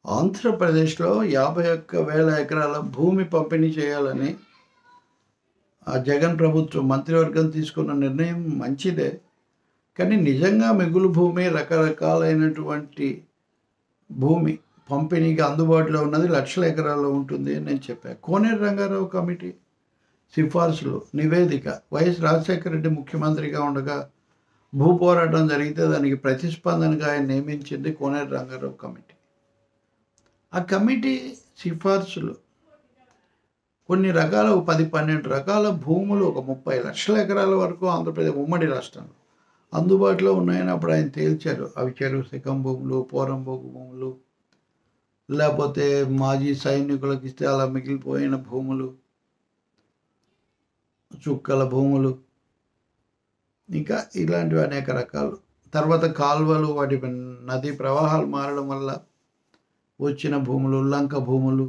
ఆంధ్రప్రదేశ్లో యాభై ఒక్క వేల ఎకరాల భూమి పంపిణీ చేయాలని ఆ జగన్ ప్రభుత్వం మంత్రివర్గం తీసుకున్న నిర్ణయం మంచిదే కానీ నిజంగా మిగులు భూమి రకరకాలైనటువంటి భూమి పంపిణీకి అందుబాటులో ఉన్నది లక్షల ఎకరాల్లో ఉంటుంది అని నేను చెప్పాను కోనేరు రంగారావు కమిటీ సిఫార్సులు నివేదిక వైఎస్ రాజశేఖర రెడ్డి ముఖ్యమంత్రిగా ఉండగా భూ పోరాటం జరిగితే దానికి ప్రతిస్పందనగా ఆయన నియమించింది కోనేరు రంగారావు కమిటీ ఆ కమిటీ సిఫార్సులు కొన్ని రకాల ఒక పది పన్నెండు రకాల భూములు ఒక ముప్పై లక్షల ఎకరాల వరకు ఆంధ్రప్రదేశ్ ఉమ్మడి రాష్ట్రంలో అందుబాటులో ఉన్నాయని అప్పుడు ఆయన తేల్చారు అవి చెరువు శకం భూములు పోరంబోగు భూములు లేకపోతే మాజీ సైనికులకు ఇస్తే అలా మిగిలిపోయిన భూములు చుక్కల భూములు ఇంకా ఇలాంటివి అనేక రకాలు తర్వాత కాలువలు వాటి నదీ ప్రవాహాలు మారడం వల్ల వచ్చిన భూములు లంక భూములు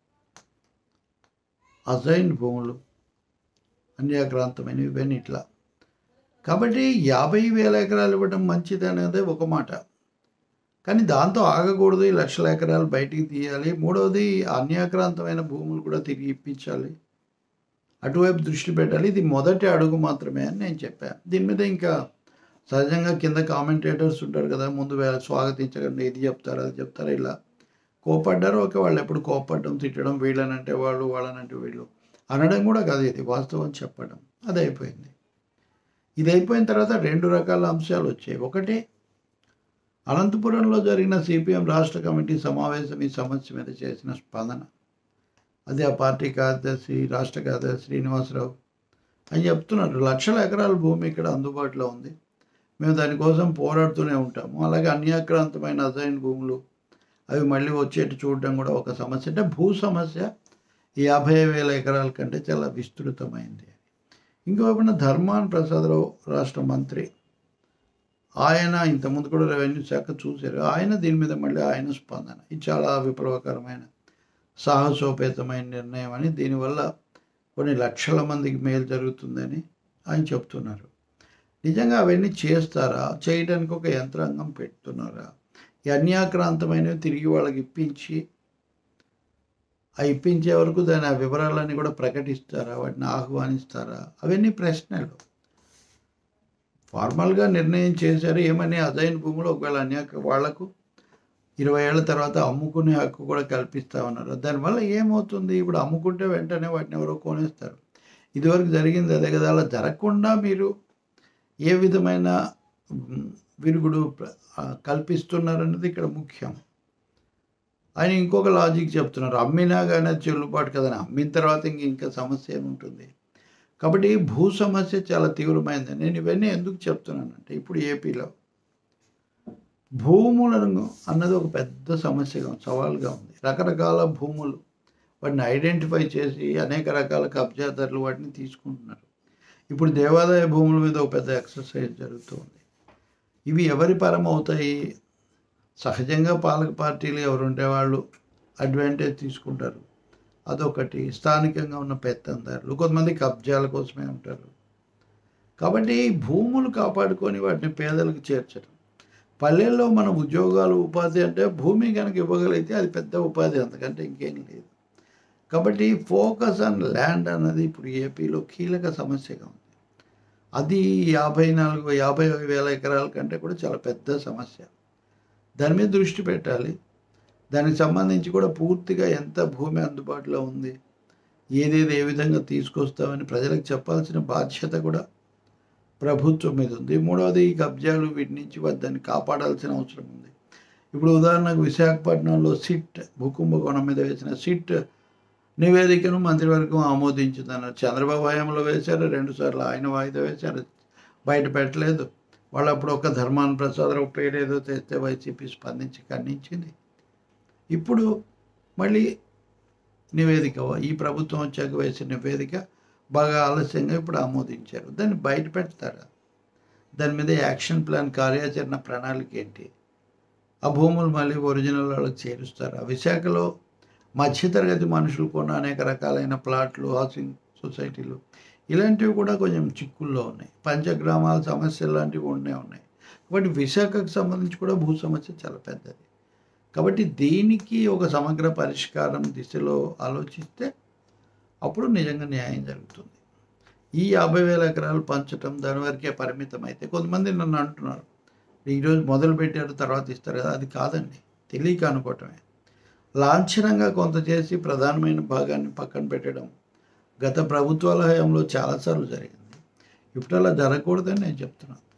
అజైన్ భూములు అన్యాక్రాంతమైనవి ఇవన్నీ ఇట్లా కాబట్టి యాభై వేల ఎకరాలు ఇవ్వడం మంచిది అనేది ఒక మాట కానీ దాంతో ఆగకూడదు ఈ లక్షల ఎకరాలు బయటికి తీయాలి మూడవది అన్యాక్రాంతమైన భూములు కూడా తిరిగి ఇప్పించాలి అటువైపు దృష్టి పెట్టాలి ఇది మొదటి అడుగు మాత్రమే అని నేను చెప్పాను దీని మీద ఇంకా సహజంగా కింద కామెంటేటర్స్ ఉంటారు కదా ముందు వే- స్వాగతించకండి ఇది చెప్తారు అది చెప్తారు ఇలా కోపడ్డారు ఓకే వాళ్ళు ఎప్పుడు కోపడ్డం తిట్టడం వీళ్ళనంటే వాళ్ళు వాళ్ళనంటే వీళ్ళు అనడం కూడా కాదు ఇది వాస్తవం చెప్పడం అది అయిపోయింది ఇది అయిపోయిన తర్వాత రెండు రకాల అంశాలు వచ్చాయి ఒకటి అనంతపురంలో జరిగిన సిపిఎం రాష్ట్ర కమిటీ సమావేశం ఈ సమస్య మీద చేసిన స్పందన అది ఆ పార్టీ కార్యదర్శి రాష్ట్ర కార్యదర్శి శ్రీనివాసరావు అని చెప్తున్నారు లక్షల ఎకరాల భూమి ఇక్కడ అందుబాటులో ఉంది మేము దానికోసం పోరాడుతూనే ఉంటాము అలాగే అన్యాక్రాంతమైన అసైన్ భూములు అవి మళ్ళీ వచ్చేట్టు చూడడం కూడా ఒక సమస్య అంటే భూ సమస్య ఈ యాభై వేల ఎకరాల కంటే చాలా విస్తృతమైంది ఇంకోవైపున ధర్మాన్ ప్రసాదరావు రాష్ట్ర మంత్రి ఆయన ఇంతకుముందు కూడా రెవెన్యూ శాఖ చూశారు ఆయన దీని మీద మళ్ళీ ఆయన స్పందన ఇది చాలా విప్లవకరమైన సాహసోపేతమైన నిర్ణయం అని దీనివల్ల కొన్ని లక్షల మందికి మేలు జరుగుతుందని ఆయన చెప్తున్నారు నిజంగా అవన్నీ చేస్తారా చేయడానికి ఒక యంత్రాంగం పెడుతున్నారా ఈ అన్యాక్రాంతమైనవి తిరిగి వాళ్ళకి ఇప్పించి ఆ ఇప్పించే వరకు దాని ఆ వివరాలన్నీ కూడా ప్రకటిస్తారా వాటిని ఆహ్వానిస్తారా అవన్నీ ప్రశ్నలు ఫార్మల్గా నిర్ణయం చేశారు ఏమని అదైన భూములు ఒకవేళ అన్యాక వాళ్లకు ఇరవై ఏళ్ళ తర్వాత అమ్ముకునే హక్కు కూడా కల్పిస్తా ఉన్నారు దానివల్ల ఏమవుతుంది ఇప్పుడు అమ్ముకుంటే వెంటనే వాటిని ఎవరో కొనేస్తారు ఇదివరకు జరిగింది అదే కదా అలా జరగకుండా మీరు ఏ విధమైన మ్, విరుగుడు ప్ర- ఆ, కల్పిస్తున్నారన్నది ఇక్కడ ముఖ్యం ఆయన ఇంకొక లాజిక్ చెప్తున్నారు అమ్మినా కానీ అది చెల్లుబాటు కదని అమ్మిన తర్వాత ఇంక ఇంకా సమస్య ఏముంటుంది కాబట్టి భూ సమస్య చాలా తీవ్రమైంది నేను ఇవన్నీ ఎందుకు చెప్తున్నానంటే ఇప్పుడు ఏపీలో భూములను అన్నది ఒక పెద్ద సమస్యగా సవాల్గా ఉంది రకరకాల భూములు వాటిని ఐడెంటిఫై చేసి అనేక రకాల కబ్జాదారులు వాటిని తీసుకుంటున్నారు ఇప్పుడు దేవాదాయ భూముల మీద ఒక పెద్ద ఎక్సర్సైజ్ జరుగుతుంది ఇవి ఎవరి పరం అవుతాయి సహజంగా పాలక పార్టీలు ఎవరుంటే వాళ్ళు అడ్వాంటేజ్ తీసుకుంటారు అదొకటి స్థానికంగా ఉన్న పెత్తందారులు కొంతమంది కబ్జాల కోసమే ఉంటారు కాబట్టి భూములు కాపాడుకొని వాటిని పేదలకు చేర్చడం పల్లెల్లో మన ఉద్యోగాలు ఉపాధి అంటే భూమి కనుక ఇవ్వగలిగితే అది పెద్ద ఉపాధి అంతకంటే ఇంకేం లేదు కాబట్టి ఫోకస్ ఆన్ ల్యాండ్ అన్నది ఇప్పుడు ఏపీలో కీలక సమస్యగా ఉంది అది యాభై నాలుగు యాభై వేల ఎకరాల కంటే కూడా చాలా పెద్ద సమస్య దాని మీద దృష్టి పెట్టాలి దానికి సంబంధించి కూడా పూర్తిగా ఎంత భూమి అందుబాటులో ఉంది ఏదేది ఏ విధంగా తీసుకొస్తామని ప్రజలకు చెప్పాల్సిన బాధ్యత కూడా ప్రభుత్వం మీద ఉంది మూడవది ఈ కబ్జాలు వీటి నుంచి వా- దాన్ని కాపాడాల్సిన అవసరం ఉంది ఇప్పుడు ఉదాహరణకు విశాఖపట్నంలో సిట్ భూకుంభకోణం మీద వేసిన సిట్ నివేదికను మంత్రివర్గం ఆమోదించిందన్నారు చంద్రబాబు హయాంలో వేశారు రెండుసార్లు ఆయన వాయిదా వేశారు బయట పెట్టలేదు వాళ్ళు అప్పుడు ఒక ధర్మాన ప్రసాదరావు పేరు ఏదో తెస్తే వైసీపీ స్పందించి ఖండించింది ఇప్పుడు మళ్ళీ నివేదిక ఈ ప్రభుత్వం వచ్చాక వేసిన నివేదిక బాగా ఆలస్యంగా ఇప్పుడు ఆమోదించారు దాన్ని బయట పెడతారా దాని మీద యాక్షన్ ప్లాన్ కార్యాచరణ ప్రణాళిక ఏంటి ఆ భూములు మళ్ళీ ఒరిజినల్ వాళ్ళకి చేరుస్తారా విశాఖలో మధ్యతరగతి మనుషులు కొన్న అనేక రకాలైన ప్లాట్లు హౌసింగ్ సొసైటీలు ఇలాంటివి కూడా కొంచెం చిక్కుల్లో ఉన్నాయి పంచగ్రామాల సమస్యలు లాంటివి ఉండే ఉన్నాయి కాబట్టి విశాఖకు సంబంధించి కూడా భూ సమస్య చాలా పెద్దది కాబట్టి దీనికి ఒక సమగ్ర పరిష్కారం దిశలో ఆలోచిస్తే అప్పుడు నిజంగా న్యాయం జరుగుతుంది ఈ యాభై వేల ఎకరాలు పంచటం దాని వరకే పరిమితం అయితే కొంతమంది నన్ను అంటున్నారు ఈరోజు మొదలు పెట్టారు తర్వాత ఇస్తారు కదా అది కాదండి తెలియక అనుకోవటమే లాంఛనంగా కొంత చేసి ప్రధానమైన భాగాన్ని పక్కన పెట్టడం గత ప్రభుత్వాల హయాంలో చాలాసార్లు జరిగింది ఇప్పుడు అలా జరగకూడదని నేను చెప్తున్నాను